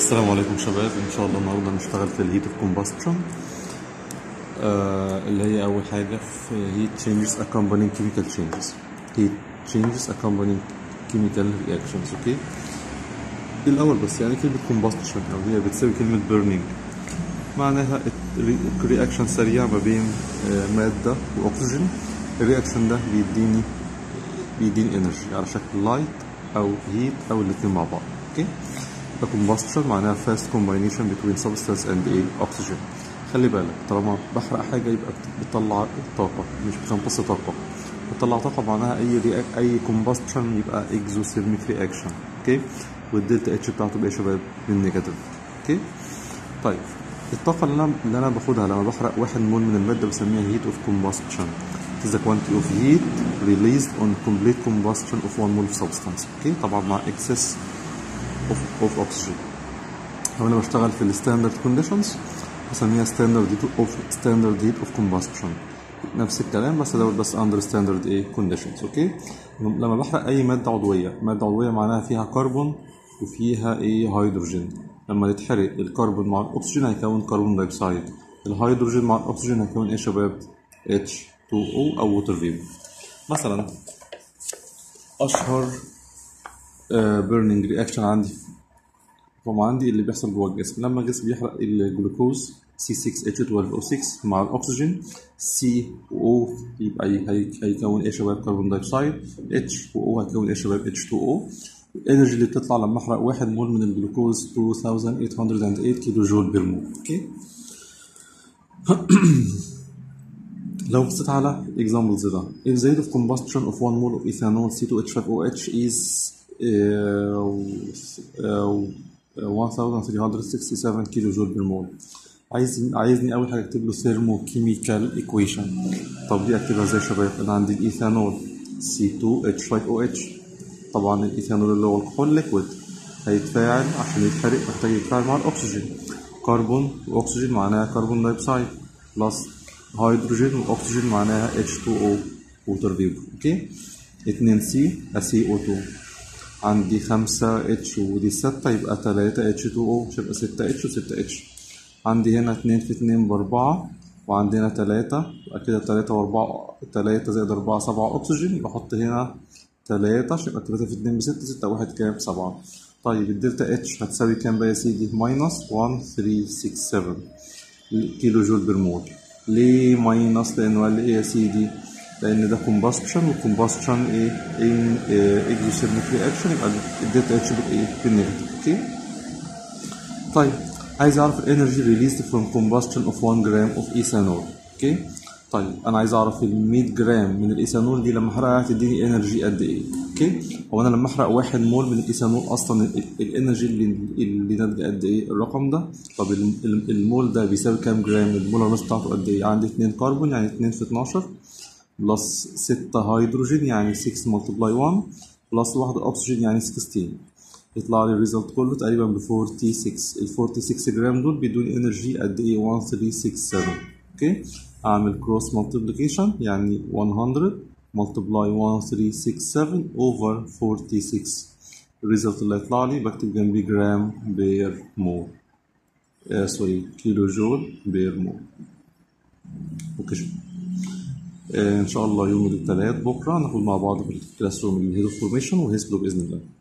السلام عليكم شباب ان شاء الله النهارده هنشتغل في الهيت اوف كومباستشن اللي هي اول حاجه في heat changes accompanying chemical changes heat changes accompanying chemical reactions اوكي الاول بس يعني كلمه combustion او هي بتساوي كلمه burning معناها رياكشن سريع ما بين آه، ماده واكسجين الرياكشن ده بيديني بيديني انرجي على شكل لايت او هيت او الاثنين مع بعض اوكي The combustion معناها fast combination between substance and a oxygen خلي بالك طالما بحرق حاجة يبقى بتطلع طاقة مش بتمتص طاقة بتطلع طاقة معناها أي رياك أي combustion يبقى exothermic reaction أوكي والدلتا اتش بتاعته بقى يا شباب بالنيجاتيف أوكي طيب الطاقة اللي أنا اللي أنا باخدها لما بحرق واحد مول من المادة بسميها heat of combustion It is the quantity of heat released on complete combustion of one mole of substance أوكي طبعا مع excess of, of oxygen لو انا بشتغل في الستاندرد كونديشنز بسميها ستاندرد heat of ستاندرد heat of combustion نفس الكلام بس دوت بس اندر ستاندرد ايه كونديشنز اوكي لما بحرق اي ماده عضويه ماده عضويه معناها فيها كربون وفيها ايه هيدروجين لما يتحرق الكربون مع الاكسجين هيكون كربون دايوكسيد الهيدروجين مع الاكسجين هيكون ايه يا شباب H2O او ووتر فيبر مثلا اشهر بيرنينج رياكشن عندي طبعا عندي اللي بيحصل جوه الجسم لما الجسم بيحرق الجلوكوز C6H12O6 مع الاكسجين CO يبقى هي- هي- هيكون ايه يا شباب كربون دايوكسيد H و O هيكون ايه يا شباب H2O الانرجي اللي بتطلع لما احرق واحد مول من الجلوكوز 2808 كيلو جول بير مول اوكي لو بصيت على examples ده if the rate of combustion of one mole of ethanol C2H5OH is uh, uh, 1367 كيلو جول بير مول عايز عايزني اول حاجه اكتب له thermochemical equation طب دي اكتبها ازاي يا شباب انا عندي الايثانول C2H5OH طبعا الايثانول اللي هو الكحول ليكويد هيتفاعل عشان يتحرق محتاج يتفاعل مع الاكسجين كربون واكسجين معناها كربون دايوكسيد بلس هيدروجين واكسجين معناها H2O ووتر فيبر اوكي 2 سي سي او 2 عندي 5 اتش ودي 6 يبقى 3 اتش 2 او مش هيبقى 6 اتش و6 اتش عندي هنا 2 في 2 ب 4 وعندنا 3 يبقى كده 3 و4 3 زائد 4 7 اكسجين بحط هنا 3 عشان يبقى 3 في 2 ب 6 6 1 كام 7 طيب الدلتا اتش هتساوي كام بقى يا سيدي ماينس 1367 كيلو جول بير مول ليه ماينس لانه قال لي ايه يا سيدي لان ده كومباستشن والكومباستشن ايه ان اكزوثيرميك رياكشن يبقى الدلتا اتش بالايه بالنيجاتيف اوكي طيب عايز اعرف الانرجي ريليزد فروم كومباستشن اوف 1 جرام اوف ايثانول اوكي طيب انا عايز اعرف ال 100 جرام من الايثانول دي لما احرقها هتديني انرجي قد ايه اوكي هو انا لما احرق 1 مول من الايثانول اصلا ال- ال- الانرجي اللي اللي ناتجه قد ايه الرقم ده طب ال- ال- المول ده بيساوي كام جرام المولر ماس بتاعته قد ايه عندي 2 كربون يعني 2 في 12 بلس 6 هيدروجين يعني 6 ملتبلاي 1 بلس 1 اكسجين يعني 16 يطلع لي الريزلت كله تقريبا ب 46 ال 46 جرام دول بيدوني انرجي قد ايه 1367 اوكي اعمل كروس مالتيبليكيشن يعني 100 ملتبلاي 1367 اوفر 46 الريزلت اللي هيطلع لي بكتب جنبي جرام بير مول آه سوري كيلو جول بير مول اوكي شكرا آه، ان شاء الله يوم الثلاث بكره ناخد مع بعض في الكلاس روم الهيدو فورميشن وهيسبلو باذن الله